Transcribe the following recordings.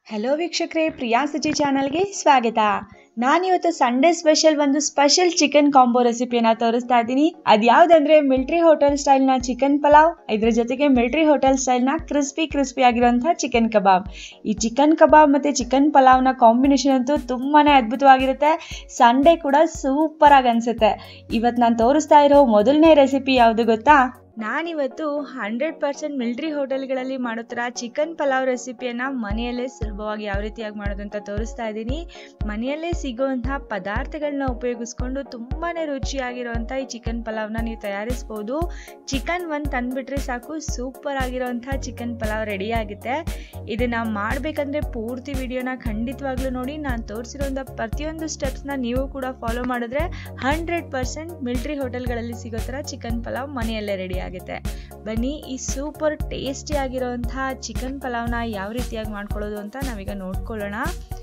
hello ವೀಕ್ಷಕರೇ ಪ್ರಿಯಾ ಸಜಿ ಚಾನಲ್ಗೆ ಸ್ವಾಗತ ನಾನಿವತ್ತು ಸಂಡೇ ಸ್ಪೆಷಲ್ ಒಂದು ಸ್ಪೆಷಲ್ ಚಿಕನ್ ಕಾಂಬೋ ರೆಸಿಪಿಯನ್ನು ತೋರಿಸ್ತಾ ಇದ್ದೀನಿ ಅದ್ಯಾವುದಂದ್ರೆ ಮಿಲ್ಟ್ರಿ ಹೋಟೆಲ್ ಸ್ಟೈಲ್ನ ಚಿಕನ್ ಪಲಾವ್ ಇದ್ರ ಜೊತೆಗೆ ಮಿಲ್ಟ್ರಿ ಹೋಟೆಲ್ ಸ್ಟೈಲ್ನ ಕ್ರಿಸ್ಪಿ ಕ್ರಿಸ್ಪಿ ಆಗಿರುವಂತಹ ಚಿಕನ್ ಕಬಾಬ್ ಈ ಚಿಕನ್ ಕಬಾಬ್ ಮತ್ತು ಚಿಕನ್ ಪಲಾವ್ನ ಕಾಂಬಿನೇಷನ್ ಅಂತೂ ತುಂಬಾ ಅದ್ಭುತವಾಗಿರುತ್ತೆ ಸಂಡೇ ಕೂಡ ಸೂಪರ್ ಆಗಿ ಅನಿಸುತ್ತೆ ಇವತ್ತು ನಾನು ತೋರಿಸ್ತಾ ಇರೋ ಮೊದಲನೇ ರೆಸಿಪಿ ಯಾವುದು ಗೊತ್ತಾ ನಾನಿವತ್ತು ಹಂಡ್ರೆಡ್ ಪರ್ಸೆಂಟ್ ಮಿಲ್ಟ್ರಿ ಹೋಟೆಲ್ಗಳಲ್ಲಿ ಮಾಡೋ ಥರ ಚಿಕನ್ ಪಲಾವ್ ರೆಸಿಪಿಯನ್ನು ಮನೆಯಲ್ಲೇ ಸುಲಭವಾಗಿ ಯಾವ ರೀತಿಯಾಗಿ ಮಾಡೋದು ಅಂತ ತೋರಿಸ್ತಾ ಇದ್ದೀನಿ ಮನೆಯಲ್ಲೇ ಸಿಗುವಂತಹ ಪದಾರ್ಥಗಳನ್ನ ಉಪಯೋಗಿಸ್ಕೊಂಡು ತುಂಬಾ ರುಚಿಯಾಗಿರುವಂಥ ಈ ಚಿಕನ್ ಪಲಾವ್ನ ನೀವು ತಯಾರಿಸ್ಬೋದು ಚಿಕನ್ ಒಂದು ತಂದುಬಿಟ್ರೆ ಸಾಕು ಸೂಪರ್ ಆಗಿರೋವಂಥ ಚಿಕನ್ ಪಲಾವ್ ರೆಡಿ ಆಗುತ್ತೆ ಇದನ್ನು ಮಾಡಬೇಕಂದ್ರೆ ಪೂರ್ತಿ ವಿಡಿಯೋನ ಖಂಡಿತವಾಗ್ಲೂ ನೋಡಿ ನಾನು ತೋರಿಸಿರೋಂಥ ಪ್ರತಿಯೊಂದು ಸ್ಟೆಪ್ಸ್ನ ನೀವು ಕೂಡ ಫಾಲೋ ಮಾಡಿದ್ರೆ ಹಂಡ್ರೆಡ್ ಪರ್ಸೆಂಟ್ ಮಿಲ್ಟ್ರಿ ಹೋಟೆಲ್ಗಳಲ್ಲಿ ಸಿಗೋ ಥರ ಚಿಕನ್ ಪಲಾವ್ ಮನೆಯಲ್ಲೇ ರೆಡಿ ಆಗುತ್ತೆ ಬನ್ನಿ ಈ ಸೂಪರ್ ಟೇಸ್ಟಿ ಆಗಿರೋಂಥ ಚಿಕನ್ ಪಲಾವ್ನ ಯಾವ ರೀತಿಯಾಗಿ ಮಾಡ್ಕೊಳ್ಳೋದು ಅಂತ ನಾವೀಗ ನೋಡ್ಕೊಳ್ಳೋಣ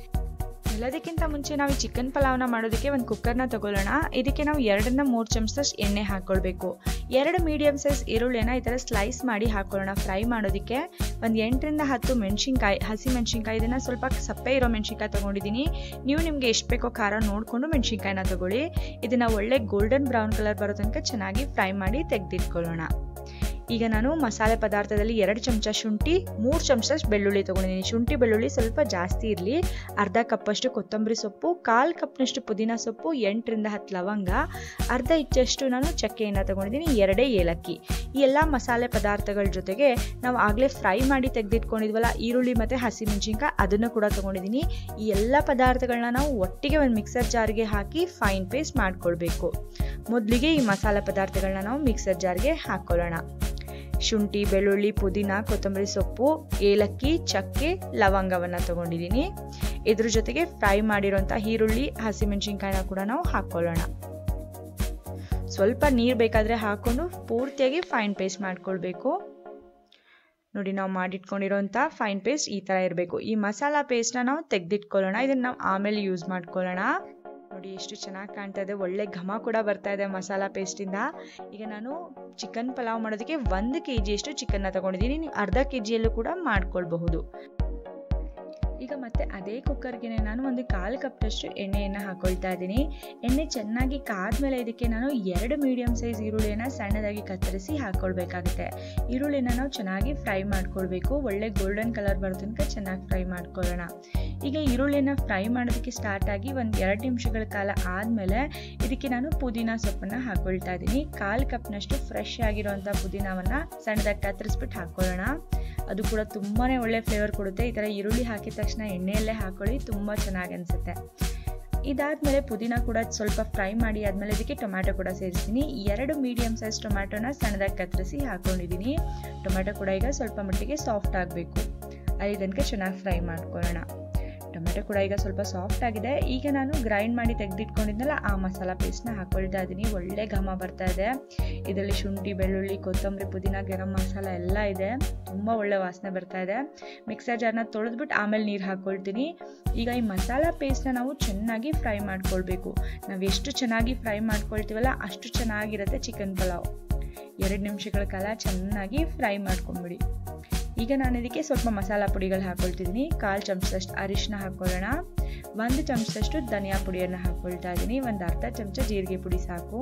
ಎಲ್ಲದಕ್ಕಿಂತ ಮುಂಚೆ ನಾವು ಈ ಚಿಕನ್ ಪಲಾವ್ನ ಮಾಡೋದಕ್ಕೆ ಒಂದು ಕುಕ್ಕರ್ನ ತಗೊಳ್ಳೋಣ ಇದಕ್ಕೆ ನಾವು ಎರಡನ್ನ ಮೂರು ಚಮಚದಷ್ಟು ಎಣ್ಣೆ ಹಾಕ್ಕೊಳ್ಬೇಕು ಎರಡು ಮೀಡಿಯಮ್ ಸೈಜ್ ಈರುಳ್ಳಿನ ಈ ಥರ ಸ್ಲೈಸ್ ಮಾಡಿ ಹಾಕ್ಕೊಳ್ಳೋಣ ಫ್ರೈ ಮಾಡೋದಕ್ಕೆ ಒಂದು ಎಂಟರಿಂದ ಹತ್ತು ಮೆಣಸಿನ್ಕಾಯಿ ಹಸಿ ಮೆಣಸಿನ್ಕಾಯಿ ಇದನ್ನು ಸ್ವಲ್ಪ ಸಪ್ಪೆ ಇರೋ ಮೆಣಸಿನ್ಕಾಯಿ ತೊಗೊಂಡಿದ್ದೀನಿ ನೀವು ನಿಮಗೆ ಎಷ್ಟು ಬೇಕೋ ಖಾರ ನೋಡಿಕೊಂಡು ಮೆಣಸಿನ್ಕಾಯಿನ ತಗೊಳ್ಳಿ ಇದನ್ನು ಒಳ್ಳೆ ಗೋಲ್ಡನ್ ಬ್ರೌನ್ ಕಲರ್ ಬರೋ ತನಕ ಚೆನ್ನಾಗಿ ಫ್ರೈ ಮಾಡಿ ತೆಗೆದಿಟ್ಕೊಳ್ಳೋಣ ಈಗ ನಾನು ಮಸಾಲೆ ಪದಾರ್ಥದಲ್ಲಿ ಎರಡು ಚಮಚ ಶುಂಠಿ ಮೂರು ಚಮಚ ಬೆಳ್ಳುಳ್ಳಿ ತೊಗೊಂಡಿದ್ದೀನಿ ಶುಂಠಿ ಬೆಳ್ಳುಳ್ಳಿ ಸ್ವಲ್ಪ ಜಾಸ್ತಿ ಇರಲಿ ಅರ್ಧ ಕಪ್ಪಷ್ಟು ಕೊತ್ತಂಬರಿ ಸೊಪ್ಪು ಕಾಲು ಕಪ್ನಷ್ಟು ಪುದೀನ ಸೊಪ್ಪು ಎಂಟರಿಂದ ಹತ್ತು ಲವಂಗ ಅರ್ಧ ಇಂಚಷ್ಟು ನಾನು ಚಕ್ಕೆಯನ್ನು ತೊಗೊಂಡಿದ್ದೀನಿ ಎರಡೇ ಏಲಕ್ಕಿ ಈ ಎಲ್ಲ ಮಸಾಲೆ ಪದಾರ್ಥಗಳ ಜೊತೆಗೆ ನಾವು ಆಗಲೇ ಫ್ರೈ ಮಾಡಿ ತೆಗೆದಿಟ್ಕೊಂಡಿದ್ವಲ್ಲ ಈರುಳ್ಳಿ ಮತ್ತು ಹಸಿಮೆಣಸಿನ್ಕಾಯಿ ಅದನ್ನು ಕೂಡ ತೊಗೊಂಡಿದ್ದೀನಿ ಈ ಎಲ್ಲ ಪದಾರ್ಥಗಳನ್ನ ನಾವು ಒಟ್ಟಿಗೆ ಒಂದು ಮಿಕ್ಸರ್ ಜಾರ್ಗೆ ಹಾಕಿ ಫೈನ್ ಪೇಸ್ಟ್ ಮಾಡ್ಕೊಳ್ಬೇಕು ಮೊದಲಿಗೆ ಈ ಮಸಾಲೆ ಪದಾರ್ಥಗಳನ್ನ ನಾವು ಮಿಕ್ಸರ್ ಜಾರ್ಗೆ ಹಾಕ್ಕೊಳ್ಳೋಣ ಶುಂಠಿ ಬೆಳ್ಳುಳ್ಳಿ ಪುದೀನ ಕೊತ್ತಂಬರಿ ಸೊಪ್ಪು ಏಲಕ್ಕಿ ಚಕ್ಕೆ ಲವಂಗವನ್ನು ತಗೊಂಡಿದ್ದೀನಿ ಇದ್ರ ಜೊತೆಗೆ ಫ್ರೈ ಮಾಡಿರೋಂಥ ಈರುಳ್ಳಿ ಹಸಿಮೆಣಸಿನ್ಕಾಯಿನ ಕೂಡ ನಾವು ಹಾಕ್ಕೊಳ್ಳೋಣ ಸ್ವಲ್ಪ ನೀರು ಬೇಕಾದರೆ ಹಾಕ್ಕೊಂಡು ಪೂರ್ತಿಯಾಗಿ ಫೈನ್ ಪೇಸ್ಟ್ ಮಾಡ್ಕೊಳ್ಬೇಕು ನೋಡಿ ನಾವು ಮಾಡಿಟ್ಕೊಂಡಿರೋಂಥ ಫೈನ್ ಪೇಸ್ಟ್ ಈ ಥರ ಇರಬೇಕು ಈ ಮಸಾಲ ಪೇಸ್ಟ್ನ ನಾವು ತೆಗೆದಿಟ್ಕೊಳ್ಳೋಣ ಇದನ್ನು ನಾವು ಆಮೇಲೆ ಯೂಸ್ ಮಾಡ್ಕೊಳ್ಳೋಣ ನೋಡಿ ಎಷ್ಟು ಚೆನ್ನಾಗಿ ಕಾಣ್ತಾ ಇದೆ ಒಳ್ಳೆ ಘಮ ಕೂಡ ಬರ್ತಾ ಇದೆ ಮಸಾಲ ಪೇಸ್ಟಿಂದ ಈಗ ನಾನು ಚಿಕನ್ ಪಲಾವ್ ಮಾಡೋದಕ್ಕೆ ಒಂದು ಕೆ ಜಿಯಷ್ಟು ಚಿಕನ್ನ ತಗೊಂಡಿದ್ದೀನಿ ನೀವು ಅರ್ಧ ಕೆ ಜಿಯಲ್ಲೂ ಕೂಡ ಮಾಡ್ಕೊಳ್ಬಹುದು ಈಗ ಮತ್ತೆ ಅದೇ ಕುಕ್ಕರ್ಗೆ ನಾನು ಒಂದು ಕಾಲು ಕಪ್ನಷ್ಟು ಎಣ್ಣೆಯನ್ನು ಹಾಕೊಳ್ತಾ ಇದ್ದೀನಿ ಎಣ್ಣೆ ಚೆನ್ನಾಗಿ ಕಾದ್ಮೇಲೆ ಇದಕ್ಕೆ ನಾನು ಎರಡು ಮೀಡಿಯಮ್ ಸೈಜ್ ಈರುಳ್ಳಿಯನ್ನು ಸಣ್ಣದಾಗಿ ಕತ್ತರಿಸಿ ಹಾಕ್ಕೊಳ್ಬೇಕಾಗುತ್ತೆ ಈರುಳ್ಳಿನ ನಾವು ಚೆನ್ನಾಗಿ ಫ್ರೈ ಮಾಡ್ಕೊಳ್ಬೇಕು ಒಳ್ಳೆ ಗೋಲ್ಡನ್ ಕಲರ್ ಬರೋ ತನಕ ಚೆನ್ನಾಗಿ ಫ್ರೈ ಮಾಡ್ಕೊಳ್ಳೋಣ ಈಗ ಈರುಳ್ಳಿನ ಫ್ರೈ ಮಾಡೋದಕ್ಕೆ ಸ್ಟಾರ್ಟ್ ಆಗಿ ಒಂದು ಎರಡು ನಿಮಿಷಗಳ ಕಾಲ ಆದಮೇಲೆ ಇದಕ್ಕೆ ನಾನು ಪುದೀನ ಸೊಪ್ಪನ್ನು ಹಾಕ್ಕೊಳ್ತಾ ಇದ್ದೀನಿ ಕಾಲು ಕಪ್ನಷ್ಟು ಫ್ರೆಶ್ ಆಗಿರೋಂಥ ಪುದೀನವನ್ನು ಸಣ್ಣದಾಗಿ ಕತ್ತರಿಸ್ಬಿಟ್ಟು ಹಾಕ್ಕೊಳ್ಳೋಣ ಅದು ಕೂಡ ತುಂಬಾ ಒಳ್ಳೆ ಫ್ಲೇವರ್ ಕೊಡುತ್ತೆ ಈ ಥರ ಈರುಳ್ಳಿ ಹಾಕಿದ ತಕ್ಷಣ ಎಣ್ಣೆಯಲ್ಲೇ ಹಾಕೊಳ್ಳಿ ತುಂಬ ಚೆನ್ನಾಗಿ ಅನಿಸುತ್ತೆ ಇದಾದಮೇಲೆ ಪುದೀನ ಕೂಡ ಸ್ವಲ್ಪ ಫ್ರೈ ಮಾಡಿ ಆದಮೇಲೆ ಇದಕ್ಕೆ ಟೊಮ್ಯಾಟೊ ಕೂಡ ಸೇರಿಸ್ತೀನಿ ಎರಡು ಮೀಡಿಯಮ್ ಸೈಜ್ ಟೊಮ್ಯಾಟೊನ ಸಣ್ಣದಾಗಿ ಕತ್ತರಿಸಿ ಹಾಕ್ಕೊಂಡಿದ್ದೀನಿ ಟೊಮ್ಯಾಟೊ ಕೂಡ ಈಗ ಸ್ವಲ್ಪ ಮಟ್ಟಿಗೆ ಸಾಫ್ಟ್ ಆಗಬೇಕು ಅಲ್ಲಿ ತನಕ ಚೆನ್ನಾಗಿ ಫ್ರೈ ಮಾಡ್ಕೊಳ್ಳೋಣ ಟೊಮೆಟೊ ಕೂಡ ಈಗ ಸ್ವಲ್ಪ ಸಾಫ್ಟ್ ಆಗಿದೆ ಈಗ ನಾನು ಗ್ರೈಂಡ್ ಮಾಡಿ ತೆಗೆದಿಟ್ಕೊಂಡಿದ್ನಲ್ಲ ಆ ಮಸಾಲ ಪೇಸ್ಟ್ನ ಹಾಕೊಳ್ತಾ ಇದ್ದೀನಿ ಒಳ್ಳೆ ಘಮ ಬರ್ತಾ ಇದೆ ಇದರಲ್ಲಿ ಶುಂಠಿ ಬೆಳ್ಳುಳ್ಳಿ ಕೊತ್ತಂಬರಿ ಪುದೀನ ಗರಂ ಮಸಾಲ ಎಲ್ಲ ಇದೆ ತುಂಬ ಒಳ್ಳೆ ವಾಸನೆ ಬರ್ತಾ ಇದೆ ಮಿಕ್ಸರ್ ಜಾರ್ನ ತೊಳೆದ್ಬಿಟ್ಟು ಆಮೇಲೆ ನೀರು ಹಾಕ್ಕೊಳ್ತೀನಿ ಈಗ ಈ ಮಸಾಲ ಪೇಸ್ಟ್ನ ನಾವು ಚೆನ್ನಾಗಿ ಫ್ರೈ ಮಾಡ್ಕೊಳ್ಬೇಕು ನಾವು ಎಷ್ಟು ಚೆನ್ನಾಗಿ ಫ್ರೈ ಮಾಡ್ಕೊಳ್ತೀವಲ್ಲ ಅಷ್ಟು ಚೆನ್ನಾಗಿರುತ್ತೆ ಚಿಕನ್ ಪಲಾವ್ ಎರಡು ನಿಮಿಷಗಳ ಕಾಲ ಚೆನ್ನಾಗಿ ಫ್ರೈ ಮಾಡ್ಕೊಂಬಿಡಿ ಈಗ ನಾನು ಇದಕ್ಕೆ ಸ್ವಲ್ಪ ಮಸಾಲ ಪುಡಿಗಳು ಹಾಕ್ಕೊಳ್ತಿದ್ದೀನಿ ಕಾಲು ಚಮಚದಷ್ಟು ಅರಿಶಿನ ಹಾಕ್ಕೊಳ್ಳೋಣ ಒಂದು ಚಮಚದಷ್ಟು ಧನಿಯಾ ಪುಡಿಯನ್ನು ಹಾಕ್ಕೊಳ್ತಾ ಇದ್ದೀನಿ ಒಂದು ಅರ್ಧ ಚಮಚ ಜೀರಿಗೆ ಪುಡಿ ಸಾಕು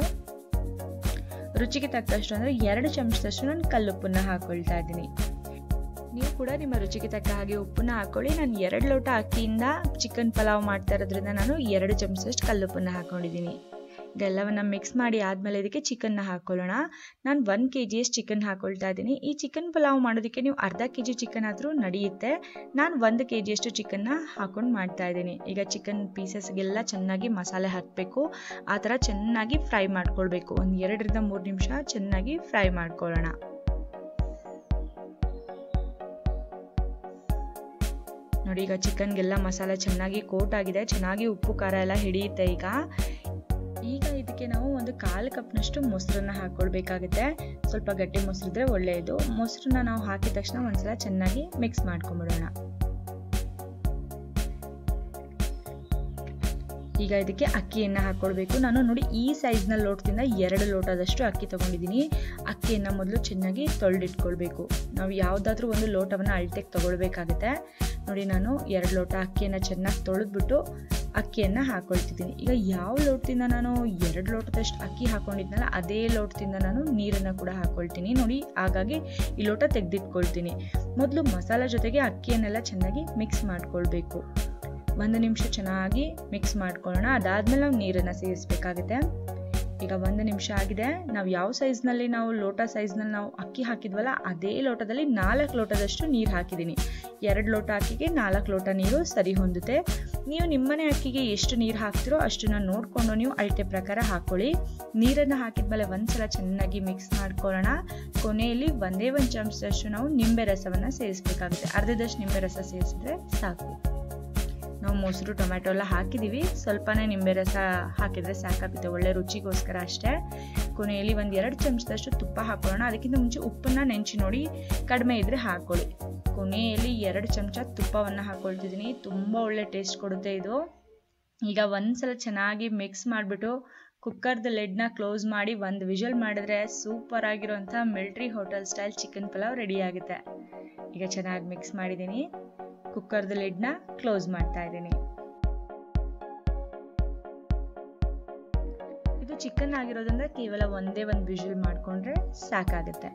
ರುಚಿಗೆ ತಕ್ಕಷ್ಟು ಅಂದರೆ ಎರಡು ಚಮಚದಷ್ಟು ನಾನು ಕಲ್ಲುಪ್ಪನ್ನು ಹಾಕ್ಕೊಳ್ತಾ ಇದ್ದೀನಿ ನೀವು ಕೂಡ ನಿಮ್ಮ ರುಚಿಗೆ ತಕ್ಕ ಹಾಗೆ ಉಪ್ಪನ್ನ ಹಾಕ್ಕೊಳ್ಳಿ ನಾನು ಎರಡು ಲೋಟ ಅಕ್ಕಿಯಿಂದ ಚಿಕನ್ ಪಲಾವ್ ಮಾಡ್ತಾ ಇರೋದ್ರಿಂದ ನಾನು ಎರಡು ಚಮಚದಷ್ಟು ಕಲ್ಲುಪ್ಪನ್ನು ಹಾಕ್ಕೊಂಡಿದ್ದೀನಿ ಇದೆಲ್ಲವನ್ನು ಮಿಕ್ಸ್ ಮಾಡಿ ಆದಮೇಲೆ ಇದಕ್ಕೆ ಚಿಕನ್ನ ಹಾಕ್ಕೊಳ್ಳೋಣ ನಾನು ಒನ್ ಕೆ ಜಿಯಷ್ಟು ಚಿಕನ್ ಹಾಕ್ಕೊಳ್ತಾ ಇದ್ದೀನಿ ಈ ಚಿಕನ್ ಪಲಾವ್ ಮಾಡೋದಕ್ಕೆ ನೀವು ಅರ್ಧ ಕೆ ಜಿ ಚಿಕನ್ ಆದರೂ ನಡೆಯುತ್ತೆ ನಾನು ಒಂದು ಕೆ ಜಿಯಷ್ಟು ಚಿಕನ್ನ ಹಾಕೊಂಡು ಮಾಡ್ತಾ ಇದ್ದೀನಿ ಈಗ ಚಿಕನ್ ಪೀಸಸ್ಗೆಲ್ಲ ಚೆನ್ನಾಗಿ ಮಸಾಲೆ ಹಾಕಬೇಕು ಆ ಥರ ಚೆನ್ನಾಗಿ ಫ್ರೈ ಮಾಡ್ಕೊಳ್ಬೇಕು ಒಂದು ಎರಡರಿಂದ ಮೂರು ನಿಮಿಷ ಚೆನ್ನಾಗಿ ಫ್ರೈ ಮಾಡ್ಕೊಳ್ಳೋಣ ನೋಡಿ ಈಗ ಚಿಕನ್ಗೆಲ್ಲ ಮಸಾಲೆ ಚೆನ್ನಾಗಿ ಕೋಟ್ ಆಗಿದೆ ಚೆನ್ನಾಗಿ ಉಪ್ಪು ಖಾರ ಎಲ್ಲ ಹಿಡಿಯುತ್ತೆ ಈಗ ಈಗ ಇದಕ್ಕೆ ನಾವು ಒಂದು ಕಾಲು ಕಪ್ನಷ್ಟು ಮೊಸರನ್ನ ಹಾಕ್ಕೊಳ್ಬೇಕಾಗುತ್ತೆ ಸ್ವಲ್ಪ ಗಟ್ಟಿ ಮೊಸರಿದ್ರೆ ಒಳ್ಳೆಯದು ಮೊಸರನ್ನ ನಾವು ಹಾಕಿದ ತಕ್ಷಣ ಒಂದ್ಸಲ ಚೆನ್ನಾಗಿ ಮಿಕ್ಸ್ ಮಾಡ್ಕೊಂಬಿಡೋಣ ಈಗ ಇದಕ್ಕೆ ಅಕ್ಕಿಯನ್ನು ಹಾಕ್ಕೊಳ್ಬೇಕು ನಾನು ನೋಡಿ ಈ ಸೈಜ್ನ ಲೋಟದಿಂದ ಎರಡು ಲೋಟದಷ್ಟು ಅಕ್ಕಿ ತೊಗೊಂಡಿದ್ದೀನಿ ಅಕ್ಕಿಯನ್ನು ಮೊದಲು ಚೆನ್ನಾಗಿ ತೊಳೆದಿಟ್ಕೊಳ್ಬೇಕು ನಾವು ಯಾವುದಾದ್ರೂ ಒಂದು ಲೋಟವನ್ನು ಅಳತೆಗೆ ತೊಗೊಳ್ಬೇಕಾಗುತ್ತೆ ನೋಡಿ ನಾನು ಎರಡು ಲೋಟ ಅಕ್ಕಿಯನ್ನು ಚೆನ್ನಾಗಿ ತೊಳೆದ್ಬಿಟ್ಟು ಅಕ್ಕಿಯನ್ನು ಹಾಕೊಳ್ತಿದ್ದೀನಿ ಈಗ ಯಾವ ಲೋಟದಿಂದ ನಾನು ಎರಡು ಲೋಟದಷ್ಟು ಅಕ್ಕಿ ಹಾಕೊಂಡಿದ್ನಲ್ಲ ಅದೇ ಲೋಟದಿಂದ ನಾನು ನೀರನ್ನು ಕೂಡ ಹಾಕೊಳ್ತೀನಿ ನೋಡಿ ಹಾಗಾಗಿ ಈ ಲೋಟ ತೆಗೆದಿಟ್ಕೊಳ್ತೀನಿ ಮೊದಲು ಮಸಾಲ ಜೊತೆಗೆ ಅಕ್ಕಿಯನ್ನೆಲ್ಲ ಚೆನ್ನಾಗಿ ಮಿಕ್ಸ್ ಮಾಡ್ಕೊಳ್ಬೇಕು ಒಂದು ನಿಮಿಷ ಚೆನ್ನಾಗಿ ಮಿಕ್ಸ್ ಮಾಡ್ಕೊಳ್ಳೋಣ ಅದಾದ್ಮೇಲೆ ನಾವು ನೀರನ್ನು ಸೇರಿಸ್ಬೇಕಾಗುತ್ತೆ ಈಗ ಒಂದು ನಿಮಿಷ ಆಗಿದೆ ನಾವು ಯಾವ ಸೈಜ್ನಲ್ಲಿ ನಾವು ಲೋಟ ಸೈಜ್ನಲ್ಲಿ ನಾವು ಅಕ್ಕಿ ಹಾಕಿದ್ವಲ್ಲ ಅದೇ ಲೋಟದಲ್ಲಿ ನಾಲ್ಕು ಲೋಟದಷ್ಟು ನೀರು ಹಾಕಿದ್ದೀನಿ ಎರಡು ಲೋಟ ಅಕ್ಕಿಗೆ ನಾಲ್ಕು ಲೋಟ ನೀರು ಸರಿ ಹೊಂದುತ್ತೆ ನೀವು ನಿಮ್ಮನೆ ಅಕ್ಕಿಗೆ ಎಷ್ಟು ನೀರು ಹಾಕ್ತಿರೋ ಅಷ್ಟನ್ನ ನೋಡಿಕೊಂಡು ನೀವು ಅಳತೆ ಪ್ರಕಾರ ಹಾಕ್ಕೊಳ್ಳಿ ನೀರನ್ನು ಹಾಕಿದ್ಮೇಲೆ ಒಂದ್ಸಲ ಚೆನ್ನಾಗಿ ಮಿಕ್ಸ್ ಮಾಡ್ಕೊಳ್ಳೋಣ ಕೊನೆಯಲ್ಲಿ ಒಂದೇ ಒಂದು ಚಮಚದಷ್ಟು ನಾವು ನಿಂಬೆ ರಸವನ್ನು ಸೇರಿಸ್ಬೇಕಾಗುತ್ತೆ ಅರ್ಧದಷ್ಟು ನಿಂಬೆ ರಸ ಸೇರಿಸಿದ್ರೆ ಸಾಕು ನಾವು ಮೊಸರು ಟೊಮ್ಯಾಟೊ ಎಲ್ಲ ಹಾಕಿದ್ದೀವಿ ಸ್ವಲ್ಪನೇ ನಿಂಬೆ ರಸ ಹಾಕಿದರೆ ಸಾಕಾಗುತ್ತೆ ಒಳ್ಳೆ ರುಚಿಗೋಸ್ಕರ ಅಷ್ಟೇ ಕೊನೆಯಲ್ಲಿ ಒಂದು ಎರಡು ಚಮಚದಷ್ಟು ತುಪ್ಪ ಹಾಕೊಳ್ಳೋಣ ಅದಕ್ಕಿಂತ ಮುಂಚೆ ಉಪ್ಪನ್ನ ನೆಂಚಿ ನೋಡಿ ಕಡಿಮೆ ಇದ್ರೆ ಹಾಕೊಳ್ಳಿ ಕೊನೆಯಲ್ಲಿ ಎರಡು ಚಮಚ ತುಪ್ಪವನ್ನು ಹಾಕೊಳ್ತಿದ್ದೀನಿ ತುಂಬ ಒಳ್ಳೆ ಟೇಸ್ಟ್ ಕೊಡುತ್ತೆ ಇದು ಈಗ ಒಂದ್ಸಲ ಚೆನ್ನಾಗಿ ಮಿಕ್ಸ್ ಮಾಡಿಬಿಟ್ಟು ಕುಕ್ಕರ್ದ ಲೆಡ್ನ ಕ್ಲೋಸ್ ಮಾಡಿ ಒಂದು ವಿಷಲ್ ಮಾಡಿದ್ರೆ ಸೂಪರ್ ಆಗಿರುವಂಥ military hotel style chicken pulao ready ಆಗುತ್ತೆ ಈಗ ಚೆನ್ನಾಗಿ ಮಿಕ್ಸ್ ಮಾಡಿದ್ದೀನಿ ಕುಕ್ಕರ್ದ ಲಿಡ್ನ ಕ್ಲೋಸ್ ಮಾಡ್ತಾ ಇದ್ದೀನಿ ಇದು ಚಿಕನ್ ಆಗಿರೋದ್ರಿಂದ ಕೇವಲ ಒಂದೇ ಒಂದು ವಿಷಲ್ ಮಾಡಿಕೊಂಡ್ರೆ ಸಾಕಾಗುತ್ತೆ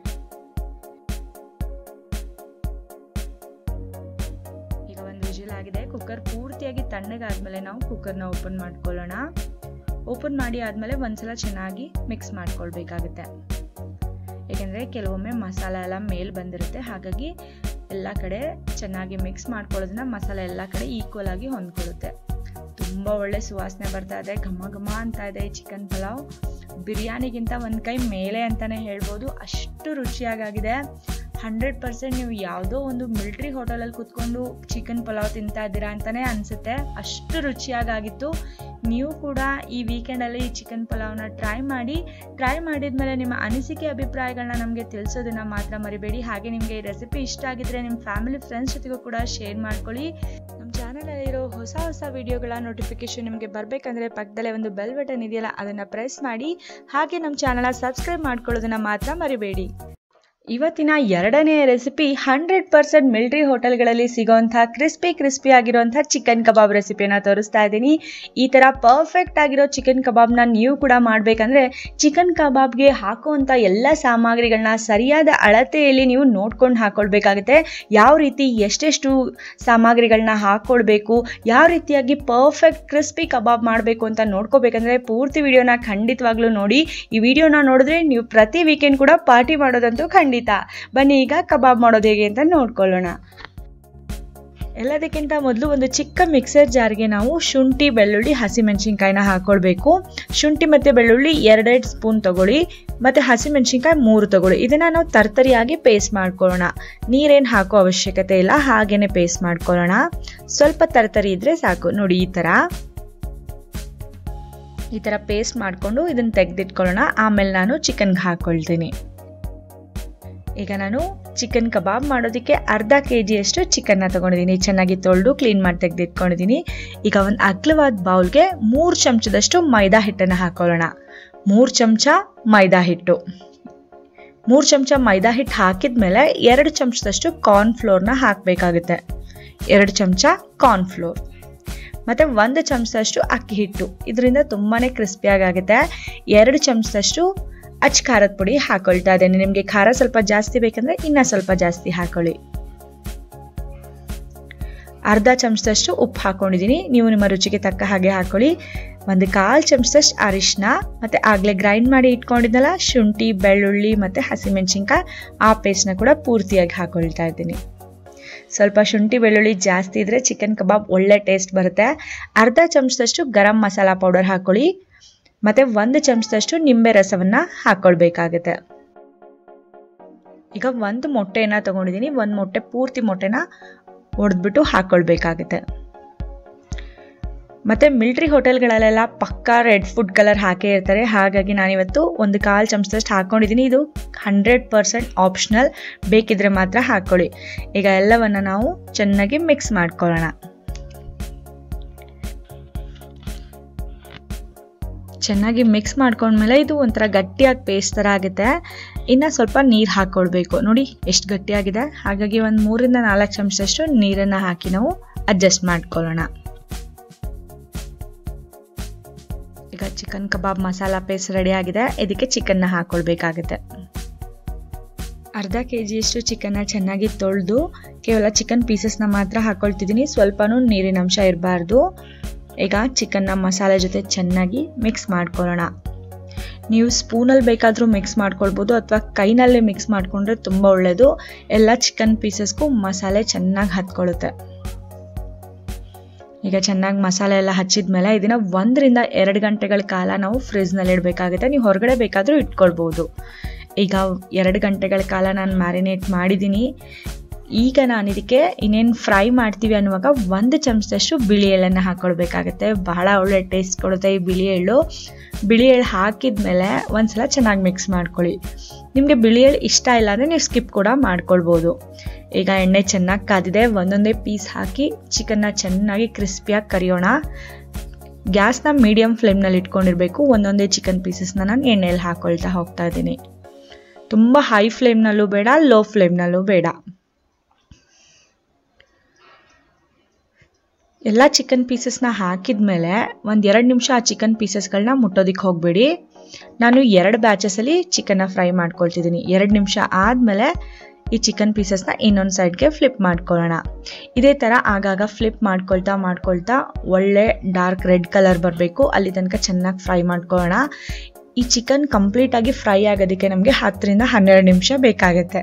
ಈಗ ಒಂದು ವಿಷಲ್ ಆಗಿದೆ ಕುಕ್ಕರ್ ಪೂರ್ತಿಯಾಗಿ ತಣ್ಣಗಾದ್ಮೇಲೆ ನಾವು ಕುಕ್ಕರ್ನ ಓಪನ್ ಮಾಡ್ಕೊಳ್ಳೋಣ ಓಪನ್ ಮಾಡಿ ಆದ್ಮೇಲೆ ಒಂದ್ಸಲ ಚೆನ್ನಾಗಿ ಮಿಕ್ಸ್ ಮಾಡ್ಕೊಳ್ಬೇಕಾಗುತ್ತೆ ಏಕೆಂದರೆ ಕೆಲವೊಮ್ಮೆ ಮಸಾಲ ಎಲ್ಲ ಮೇಲ್ ಬಂದಿರುತ್ತೆ ಹಾಗಾಗಿ ಎಲ್ಲ ಕಡೆ ಚೆನ್ನಾಗಿ ಮಿಕ್ಸ್ ಮಾಡ್ಕೊಳ್ಳೋದನ್ನ ಮಸಾಲೆ ಎಲ್ಲ ಕಡೆ ಈಕ್ವಲ್ ಆಗಿ ಹೊಂದ್ಕೊಳ್ಳುತ್ತೆ ತುಂಬ ಒಳ್ಳೆ ಸುವಾಸನೆ ಬರ್ತಾ ಇದೆ ಘಮ ಘಮ ಅಂತ ಇದೆ ಈ ಚಿಕನ್ ಪಲಾವ್ ಬಿರಿಯಾನಿಗಿಂತ ಒಂದು ಕೈ ಮೇಲೆ ಅಂತಲೇ ಹೇಳ್ಬೋದು ಅಷ್ಟು ರುಚಿಯಾಗಿದೆ ಹಂಡ್ರೆಡ್ ಪರ್ಸೆಂಟ್ ನೀವು ಯಾವುದೋ ಒಂದು ಮಿಲ್ಟ್ರಿ ಹೋಟೆಲಲ್ಲಿ ಕೂತ್ಕೊಂಡು ಚಿಕನ್ ಪಲಾವ್ ತಿಂತಾ ಇದ್ದೀರಾ ಅಂತಲೇ ಅನಿಸುತ್ತೆ ಅಷ್ಟು ರುಚಿಯಾಗಿತ್ತು ನೀವು ಕೂಡ ಈ ವೀಕೆಂಡಲ್ಲಿ ಈ ಚಿಕನ್ ಪಲಾವ್ನ ಟ್ರೈ ಮಾಡಿ ಟ್ರೈ ಮಾಡಿದ್ಮೇಲೆ ನಿಮ್ಮ ಅನಿಸಿಕೆ ಅಭಿಪ್ರಾಯಗಳನ್ನ ನಮಗೆ ತಿಳಿಸೋದನ್ನ ಮಾತ್ರ ಮರಿಬೇಡಿ ಹಾಗೆ ನಿಮಗೆ ಈ ರೆಸಿಪಿ ಇಷ್ಟ ಆಗಿದ್ರೆ ನಿಮ್ಮ ಫ್ಯಾಮಿಲಿ ಫ್ರೆಂಡ್ಸ್ ಜೊತೆಗೂ ಕೂಡ ಶೇರ್ ಮಾಡ್ಕೊಳ್ಳಿ ನಮ್ಮ ಚಾನಲಲ್ಲಿರೋ ಹೊಸ ಹೊಸ ವಿಡಿಯೋಗಳ ನೋಟಿಫಿಕೇಶನ್ ನಿಮಗೆ ಬರಬೇಕಂದ್ರೆ ಪಕ್ಕದಲ್ಲೇ ಒಂದು ಬೆಲ್ ಬಟನ್ ಇದೆಯಲ್ಲ ಅದನ್ನು ಪ್ರೆಸ್ ಮಾಡಿ ಹಾಗೆ ನಮ್ಮ ಚಾನಲ್ನ ಸಬ್ಸ್ಕ್ರೈಬ್ ಮಾಡ್ಕೊಳ್ಳೋದನ್ನ ಮಾತ್ರ ಮರಿಬೇಡಿ ಇವತ್ತಿನ ಎರಡನೇ ರೆಸಿಪಿ ಹಂಡ್ರೆಡ್ ಪರ್ಸೆಂಟ್ ಮಿಲ್ಟ್ರಿ ಹೋಟೆಲ್ಗಳಲ್ಲಿ ಸಿಗೋಂಥ ಕ್ರಿಸ್ಪಿ ಕ್ರಿಸ್ಪಿ ಆಗಿರುವಂಥ ಚಿಕನ್ ಕಬಾಬ್ ರೆಸಿಪಿಯನ್ನು ತೋರಿಸ್ತಾ ಇದ್ದೀನಿ ಈ ಥರ ಪರ್ಫೆಕ್ಟ್ ಆಗಿರೋ ಚಿಕನ್ ಕಬಾಬ್ನ ನೀವು ಕೂಡ ಮಾಡಬೇಕಂದ್ರೆ ಚಿಕನ್ ಕಬಾಬ್ಗೆ ಹಾಕುವಂಥ ಎಲ್ಲ ಸಾಮಗ್ರಿಗಳನ್ನ ಸರಿಯಾದ ಅಳತೆಯಲ್ಲಿ ನೀವು ನೋಡ್ಕೊಂಡು ಹಾಕ್ಕೊಳ್ಬೇಕಾಗುತ್ತೆ ಯಾವ ರೀತಿ ಎಷ್ಟೆಷ್ಟು ಸಾಮಗ್ರಿಗಳನ್ನ ಹಾಕ್ಕೊಳ್ಬೇಕು ಯಾವ ರೀತಿಯಾಗಿ ಪರ್ಫೆಕ್ಟ್ ಕ್ರಿಸ್ಪಿ ಕಬಾಬ್ ಮಾಡಬೇಕು ಅಂತ ನೋಡ್ಕೋಬೇಕಂದ್ರೆ ಪೂರ್ತಿ ವಿಡಿಯೋನ ಖಂಡಿತವಾಗ್ಲೂ ನೋಡಿ ಈ ವಿಡಿಯೋನ ನೋಡಿದ್ರೆ ನೀವು ಪ್ರತಿ ವೀಕೆಂಡ್ ಕೂಡ ಪಾರ್ಟಿ ಮಾಡೋದಂತೂ ಖಂಡಿತ ಬನ್ನಿ ಈಗ ಕಬಾಬ್ ಮಾಡೋದು ಹೇಗೆ ಅಂತ ನೋಡ್ಕೊಳ್ಳೋಣ ಎಲ್ಲದಕ್ಕಿಂತ ಮೊದಲು ಒಂದು ಚಿಕ್ಕ ಮಿಕ್ಸರ್ ಜಾರ್ಗೆ ನಾವು ಶುಂಠಿ ಬೆಳ್ಳುಳ್ಳಿ ಹಸಿಮೆಣಸಿನ್ಕಾಯಿನ ಹಾಕ್ಕೊಳ್ಬೇಕು ಶುಂಠಿ ಮತ್ತು ಬೆಳ್ಳುಳ್ಳಿ ಎರಡೆರಡು ಸ್ಪೂನ್ ತಗೊಳ್ಳಿ ಮತ್ತು ಹಸಿಮೆಣಸಿನ್ಕಾಯಿ ಮೂರು ತಗೊಳ್ಳಿ ಇದನ್ನು ನಾವು ತರ್ತರಿಯಾಗಿ ಪೇಸ್ಟ್ ಮಾಡ್ಕೊಳ್ಳೋಣ ನೀರೇನು ಹಾಕೋ ಅವಶ್ಯಕತೆ ಇಲ್ಲ ಹಾಗೇನೆ ಪೇಸ್ಟ್ ಮಾಡ್ಕೊಳ್ಳೋಣ ಸ್ವಲ್ಪ ತರ್ತರಿ ಇದ್ದರೆ ಸಾಕು ನೋಡಿ ಈ ಥರ ಈ ಥರ ಪೇಸ್ಟ್ ಮಾಡಿಕೊಂಡು ಇದನ್ನು ತೆಗೆದಿಟ್ಕೊಳ್ಳೋಣ ಆಮೇಲೆ ನಾನು ಚಿಕನ್ಗೆ ಹಾಕ್ಕೊಳ್ತೀನಿ ಈಗ ನಾನು ಚಿಕನ್ ಕಬಾಬ್ ಮಾಡೋದಕ್ಕೆ ಅರ್ಧ ಕೆ ಜಿಯಷ್ಟು ಚಿಕನ್ನ ತೊಗೊಂಡಿದ್ದೀನಿ ಚೆನ್ನಾಗಿ ತೊಳೆದು ಕ್ಲೀನ್ ಮಾಡಿ ತೆಗೆದಿಟ್ಕೊಂಡಿದ್ದೀನಿ ಈಗ ಒಂದು ಅಗ್ಲವಾದ ಬೌಲ್ಗೆ ಮೂರು ಚಮಚದಷ್ಟು ಮೈದಾ ಹಿಟ್ಟನ್ನು ಹಾಕೊಳ್ಳೋಣ ಮೂರು ಚಮಚ ಮೈದಾ ಹಿಟ್ಟು ಮೂರು ಚಮಚ ಮೈದಾ ಹಿಟ್ಟು ಹಾಕಿದ ಮೇಲೆ ಎರಡು ಚಮಚದಷ್ಟು ಕಾರ್ನ್ಫ್ಲೋರ್ನ ಹಾಕಬೇಕಾಗುತ್ತೆ ಎರಡು ಚಮಚ ಕಾರ್ನ್ಫ್ಲೋರ್ ಮತ್ತು ಒಂದು ಚಮಚದಷ್ಟು ಅಕ್ಕಿ ಹಿಟ್ಟು ಇದರಿಂದ ತುಂಬಾ ಕ್ರಿಸ್ಪಿಯಾಗುತ್ತೆ ಎರಡು ಚಮಚದಷ್ಟು ಅಚ್ಚ ಖಾರದ ಪುಡಿ ಹಾಕೊಳ್ತಾ ಇದ್ದೇನೆ ನಿಮಗೆ ಖಾರ ಸ್ವಲ್ಪ ಜಾಸ್ತಿ ಬೇಕಂದ್ರೆ ಇನ್ನೂ ಸ್ವಲ್ಪ ಜಾಸ್ತಿ ಹಾಕೊಳ್ಳಿ ಅರ್ಧ ಚಮಚದಷ್ಟು ಉಪ್ಪು ಹಾಕೊಂಡಿದ್ದೀನಿ ನೀವು ನಿಮ್ಮ ರುಚಿಗೆ ತಕ್ಕ ಹಾಗೆ ಹಾಕೊಳ್ಳಿ ಒಂದು ಕಾಲು ಚಮಚದಷ್ಟು ಅರಿಶಿನ ಮತ್ತು ಆಗಲೇ ಗ್ರೈಂಡ್ ಮಾಡಿ ಇಟ್ಕೊಂಡಿದ್ನಲ್ಲ ಶುಂಠಿ ಬೆಳ್ಳುಳ್ಳಿ ಮತ್ತು ಹಸಿಮೆಣಸಿನ್ಕಾಯಿ ಆ ಪೇಸ್ಟ್ನ ಕೂಡ ಪೂರ್ತಿಯಾಗಿ ಹಾಕೊಳ್ತಾ ಇದ್ದೀನಿ ಸ್ವಲ್ಪ ಶುಂಠಿ ಬೆಳ್ಳುಳ್ಳಿ ಜಾಸ್ತಿ ಇದ್ದರೆ ಚಿಕನ್ ಕಬಾಬ್ ಒಳ್ಳೆ ಟೇಸ್ಟ್ ಬರುತ್ತೆ ಅರ್ಧ ಚಮಚದಷ್ಟು ಗರಂ ಮಸಾಲ ಪೌಡರ್ ಹಾಕೊಳ್ಳಿ ಮತ್ತು ಒಂದು ಚಮಚದಷ್ಟು ನಿಂಬೆ ರಸವನ್ನು ಹಾಕ್ಕೊಳ್ಬೇಕಾಗುತ್ತೆ ಈಗ ಒಂದು ಮೊಟ್ಟೆನ ತೊಗೊಂಡಿದ್ದೀನಿ ಒಂದು ಮೊಟ್ಟೆ ಪೂರ್ತಿ ಮೊಟ್ಟೆನ ಒಡೆದ್ಬಿಟ್ಟು ಹಾಕ್ಕೊಳ್ಬೇಕಾಗುತ್ತೆ ಮತ್ತು ಮಿಲ್ಟ್ರಿ ಹೋಟೆಲ್ಗಳಲ್ಲೆಲ್ಲ ಪಕ್ಕಾ ರೆಡ್ ಫುಡ್ ಕಲರ್ ಹಾಕೇ ಇರ್ತಾರೆ ಹಾಗಾಗಿ ನಾನಿವತ್ತು ಒಂದು ಕಾಲು ಚಮಚದಷ್ಟು ಹಾಕ್ಕೊಂಡಿದ್ದೀನಿ ಇದು ಹಂಡ್ರೆಡ್ ಪರ್ಸೆಂಟ್ ಆಪ್ಷನಲ್ ಬೇಕಿದ್ರೆ ಮಾತ್ರ ಹಾಕ್ಕೊಳ್ಳಿ ಈಗ ಎಲ್ಲವನ್ನು ನಾವು ಚೆನ್ನಾಗಿ ಮಿಕ್ಸ್ ಮಾಡ್ಕೊಳ್ಳೋಣ ಚೆನ್ನಾಗಿ ಮಿಕ್ಸ್ ಮಾಡ್ಕೊಂಡ್ಮೇಲೆ ಇದು ಒಂಥರ ಗಟ್ಟಿಯಾಗಿ ಪೇಸ್ಟ್ ಥರ ಆಗುತ್ತೆ ಇನ್ನು ಸ್ವಲ್ಪ ನೀರು ಹಾಕ್ಕೊಳ್ಬೇಕು ನೋಡಿ ಎಷ್ಟು ಗಟ್ಟಿಯಾಗಿದೆ ಹಾಗಾಗಿ ಒಂದು ಮೂರಿಂದ ನಾಲ್ಕು ಚಮಚದಷ್ಟು ನೀರನ್ನು ಹಾಕಿ ನಾವು ಅಡ್ಜಸ್ಟ್ ಮಾಡ್ಕೊಳ್ಳೋಣ ಈಗ chicken kebab masala paste ready ಆಗಿದೆ ಇದಕ್ಕೆ ಚಿಕನ್ನ ಹಾಕ್ಕೊಳ್ಬೇಕಾಗುತ್ತೆ ಅರ್ಧ ಕೆ ಜಿಯಷ್ಟು ಚಿಕನ್ನ ಚೆನ್ನಾಗಿ ತೊಳೆದು ಕೇವಲ ಚಿಕನ್ ಪೀಸಸ್ನ ಮಾತ್ರ ಹಾಕ್ಕೊಳ್ತಿದ್ದೀನಿ ಸ್ವಲ್ಪನೂ ನೀರಿನ ಅಂಶ ಇರಬಾರ್ದು ಈಗ ಚಿಕನ್ನ ಮಸಾಲೆ ಜೊತೆ ಚೆನ್ನಾಗಿ ಮಿಕ್ಸ್ ಮಾಡ್ಕೊಳ್ಳೋಣ ನೀವು ಸ್ಪೂನಲ್ಲಿ ಬೇಕಾದರೂ ಮಿಕ್ಸ್ ಮಾಡ್ಕೊಳ್ಬೋದು ಅಥವಾ ಕೈನಲ್ಲೇ ಮಿಕ್ಸ್ ಮಾಡಿಕೊಂಡ್ರೆ ತುಂಬ ಒಳ್ಳೆಯದು ಎಲ್ಲ ಚಿಕನ್ ಪೀಸಸ್ಗೂ ಮಸಾಲೆ ಚೆನ್ನಾಗಿ ಹತ್ಕೊಳ್ಳುತ್ತೆ ಈಗ ಚೆನ್ನಾಗಿ ಮಸಾಲೆ ಎಲ್ಲ ಹಚ್ಚಿದ ಮೇಲೆ ಇದನ್ನು ಒಂದರಿಂದ ಎರಡು ಗಂಟೆಗಳ ಕಾಲ ನಾವು ಫ್ರಿಜ್ನಲ್ಲಿ ಇಡಬೇಕಾಗುತ್ತೆ ನೀವು ಹೊರಗಡೆ ಬೇಕಾದರೂ ಇಟ್ಕೊಳ್ಬೋದು ಈಗ ಎರಡು ಗಂಟೆಗಳ ಕಾಲ ನಾನು ಮ್ಯಾರಿನೇಟ್ ಮಾಡಿದ್ದೀನಿ ಈಗ ನಾನು ಇದಕ್ಕೆ ಇನ್ನೇನು ಫ್ರೈ ಮಾಡ್ತೀವಿ ಅನ್ನುವಾಗ ಒಂದು ಚಮಚದಷ್ಟು ಬಿಳಿ ಎಳ್ಳನ್ನು ಹಾಕ್ಕೊಳ್ಬೇಕಾಗತ್ತೆ ಬಹಳ ಒಳ್ಳೆ ಟೇಸ್ಟ್ ಕೊಡುತ್ತೆ ಈ ಬಿಳಿ ಎಳ್ಳು ಬಿಳಿ ಎಳ್ಳು ಹಾಕಿದ ಮೇಲೆ ಒಂದ್ಸಲ ಚೆನ್ನಾಗಿ ಮಿಕ್ಸ್ ಮಾಡ್ಕೊಳ್ಳಿ ನಿಮಗೆ ಬಿಳಿ ಎಳ್ಳು ಇಷ್ಟ ಇಲ್ಲ ಅಂದರೆ ನೀವು ಸ್ಕಿಪ್ ಕೂಡ ಮಾಡ್ಕೊಳ್ಬೋದು ಈಗ ಎಣ್ಣೆ ಚೆನ್ನಾಗಿ ಕಾದಿದೆ ಒಂದೊಂದೇ ಪೀಸ್ ಹಾಕಿ ಚಿಕನ್ನ ಚೆನ್ನಾಗಿ ಕ್ರಿಸ್ಪಿಯಾಗಿ ಕರಿಯೋಣ ಗ್ಯಾಸ್ನ ಮೀಡಿಯಮ್ ಫ್ಲೇಮ್ನಲ್ಲಿ ಇಟ್ಕೊಂಡಿರಬೇಕು ಒಂದೊಂದೇ ಚಿಕನ್ ಪೀಸಸ್ನ ನಾನು ಎಣ್ಣೆಯಲ್ಲಿ ಹಾಕ್ಕೊಳ್ತಾ ಹೋಗ್ತಾ ಇದ್ದೀನಿ ತುಂಬ ಹೈ ಫ್ಲೇಮ್ನಲ್ಲೂ ಬೇಡ ಲೋ ಫ್ಲೇಮ್ನಲ್ಲೂ ಬೇಡ ಎಲ್ಲ ಚಿಕನ್ ಪೀಸಸ್ನ ಹಾಕಿದ ಮೇಲೆ ಒಂದು ಎರಡು ನಿಮಿಷ ಆ ಚಿಕನ್ ಪೀಸಸ್ಗಳನ್ನ ಮುಟ್ಟೋದಕ್ಕೆ ಹೋಗಬೇಡಿ ನಾನು ಎರಡು ಬ್ಯಾಚಸಲ್ಲಿ ಚಿಕನ್ನ ಫ್ರೈ ಮಾಡ್ಕೊಳ್ತಿದ್ದೀನಿ ಎರಡು ನಿಮಿಷ ಆದಮೇಲೆ ಈ ಚಿಕನ್ ಪೀಸಸ್ನ ಇನ್ನೊಂದು ಸೈಡ್ಗೆ ಫ್ಲಿಪ್ ಮಾಡ್ಕೊಳ್ಳೋಣ ಇದೇ ಥರ ಆಗಾಗ ಫ್ಲಿಪ್ ಮಾಡ್ಕೊಳ್ತಾ ಮಾಡ್ಕೊಳ್ತಾ ಒಳ್ಳೆ ಡಾರ್ಕ್ ರೆಡ್ ಕಲರ್ ಬರಬೇಕು ಅಲ್ಲಿ ತನಕ ಚೆನ್ನಾಗಿ ಫ್ರೈ ಮಾಡ್ಕೊಳ್ಳೋಣ ಈ ಚಿಕನ್ ಕಂಪ್ಲೀಟಾಗಿ ಫ್ರೈ ಆಗೋದಕ್ಕೆ ನಮಗೆ ಹತ್ತರಿಂದ ಹನ್ನೆರಡು ನಿಮಿಷ ಬೇಕಾಗುತ್ತೆ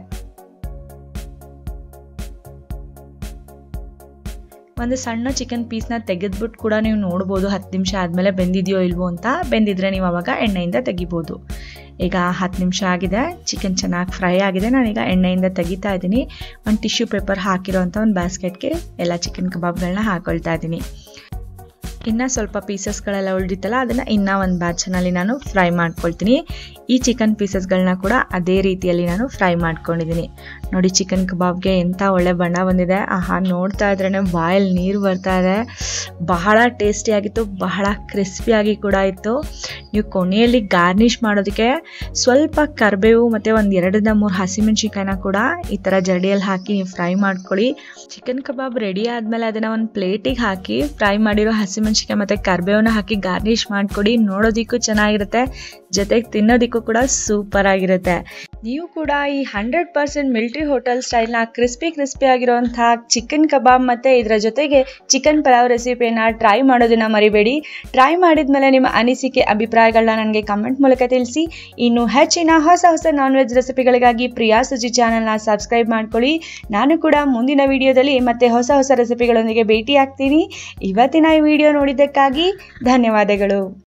ಒಂದು ಸಣ್ಣ ಚಿಕನ್ ಪೀಸ್ನ ತೆಗೆದ್ಬಿಟ್ಟು ಕೂಡ ನೀವು ನೋಡ್ಬೋದು ಹತ್ತು ನಿಮಿಷ ಆದಮೇಲೆ ಬೆಂದಿದೆಯೋ ಇಲ್ವೋ ಅಂತ ಬೆಂದಿದ್ರೆ ನೀವು ಅವಾಗ ಎಣ್ಣೆಯಿಂದ ತೆಗಿಬೋದು ಈಗ ಹತ್ತು ನಿಮಿಷ ಆಗಿದೆ ಚಿಕನ್ ಚೆನ್ನಾಗಿ ಫ್ರೈ ಆಗಿದೆ ನಾನೀಗ ಎಣ್ಣೆಯಿಂದ ತೆಗಿತಾ ಇದ್ದೀನಿ ಒಂದು ಟಿಶ್ಯೂ ಪೇಪರ್ ಹಾಕಿರೋಂಥ ಒಂದು ಬ್ಯಾಸ್ಕೆಟ್ಗೆ ಎಲ್ಲ ಚಿಕನ್ ಕಬಾಬ್ಗಳನ್ನ ಹಾಕೊಳ್ತಾ ಇದ್ದೀನಿ ಇನ್ನು ಸ್ವಲ್ಪ ಪೀಸಸ್ಗಳೆಲ್ಲ ಉಳಿದಿತ್ತಲ್ಲ ಅದನ್ನು ಇನ್ನೂ ಒಂದು ಬ್ಯಾಚನಲ್ಲಿ ನಾನು ಫ್ರೈ ಮಾಡ್ಕೊಳ್ತೀನಿ ಈ ಚಿಕನ್ ಪೀಸಸ್ಗಳನ್ನ ಕೂಡ ಅದೇ ರೀತಿಯಲ್ಲಿ ನಾನು ಫ್ರೈ ಮಾಡ್ಕೊಂಡಿದ್ದೀನಿ ನೋಡಿ ಚಿಕನ್ ಕಬಾಬ್ಗೆ ಎಂಥ ಒಳ್ಳೆ ಬಣ್ಣ ಬಂದಿದೆ ಆಹಾ ನೋಡ್ತಾ ಇದ್ರೇ ಬಾಯಲ್ಲಿ ನೀರು ಬರ್ತಾ ಇದೆ ಬಹಳ ಟೇಸ್ಟಿಯಾಗಿತ್ತು ಬಹಳ ಕ್ರಿಸ್ಪಿಯಾಗಿ ಕೂಡ ಇತ್ತು ನೀವು ಕೊನೆಯಲ್ಲಿ ಗಾರ್ನಿಷ್ ಮಾಡೋದಕ್ಕೆ ಸ್ವಲ್ಪ ಕರಿಬೇವು ಮತ್ತು ಒಂದು ಎರಡರಿಂದ ಮೂರು ಹಸಿಮೆಣ್ಸಿಕಾಯಿನ ಕೂಡ ಈ ಥರ ಜಡಿಯಲ್ಲಿ ಹಾಕಿ ನೀವು ಫ್ರೈ ಮಾಡ್ಕೊಳ್ಳಿ ಚಿಕನ್ ಕಬಾಬ್ ರೆಡಿ ಆದಮೇಲೆ ಅದನ್ನು ಒಂದು ಪ್ಲೇಟಿಗೆ ಹಾಕಿ ಫ್ರೈ ಮಾಡಿರೋ ಹಸಿಮೆಣ್ಸಿಕಾಯಿ ಮತ್ತು ಕರಿಬೇವನ್ನ ಹಾಕಿ ಗಾರ್ನಿಷ್ ಮಾಡಿಕೊಡಿ ನೋಡೋದಕ್ಕೂ ಚೆನ್ನಾಗಿರುತ್ತೆ ಜೊತೆಗೆ ತಿನ್ನೋದಕ್ಕೂ ಕೂಡ ಸೂಪರ್ ಆಗಿರುತ್ತೆ ನೀವು ಕೂಡ ಈ ಹಂಡ್ರೆಡ್ ಪರ್ಸೆಂಟ್ ಮಿಲ್ಟ್ರಿ ಹೋಟೆಲ್ ಸ್ಟೈಲ್ನ ಕ್ರಿಸ್ಪಿ ಕ್ರಿಸ್ಪಿ ಆಗಿರುವಂಥ ಚಿಕನ್ ಕಬಾಬ್ ಮತ್ತು ಇದರ ಜೊತೆಗೆ ಚಿಕನ್ ಪಲಾವ್ ರೆಸಿಪಿಯನ್ನು ಟ್ರೈ ಮಾಡೋದನ್ನ ಮರಿಬೇಡಿ ಟ್ರೈ ಮಾಡಿದ್ಮೇಲೆ ನಿಮ್ಮ ಅನಿಸಿಕೆ ಅಭಿಪ್ರಾಯಗಳನ್ನ ನನಗೆ ಕಮೆಂಟ್ ಮೂಲಕ ತಿಳಿಸಿ ಇನ್ನು ಹೆಚ್ಚಿನ ಹೊಸ ಹೊಸ ನಾನ್ ವೆಜ್ ರೆಸಿಪಿಗಳಿಗಾಗಿ ಪ್ರಿಯಾ ಸುಜಿ ಚಾನಲ್ನ ಸಬ್ಸ್ಕ್ರೈಬ್ ಮಾಡ್ಕೊಳ್ಳಿ ನಾನು ಕೂಡ ಮುಂದಿನ ವಿಡಿಯೋದಲ್ಲಿ ಮತ್ತೆ ಹೊಸ ಹೊಸ ರೆಸಿಪಿಗಳೊಂದಿಗೆ ಭೇಟಿ ಆಗ್ತೀನಿ ಇವತ್ತಿನ ಈ ವಿಡಿಯೋ ನೋಡಿದ್ದಕ್ಕಾಗಿ ಧನ್ಯವಾದಗಳು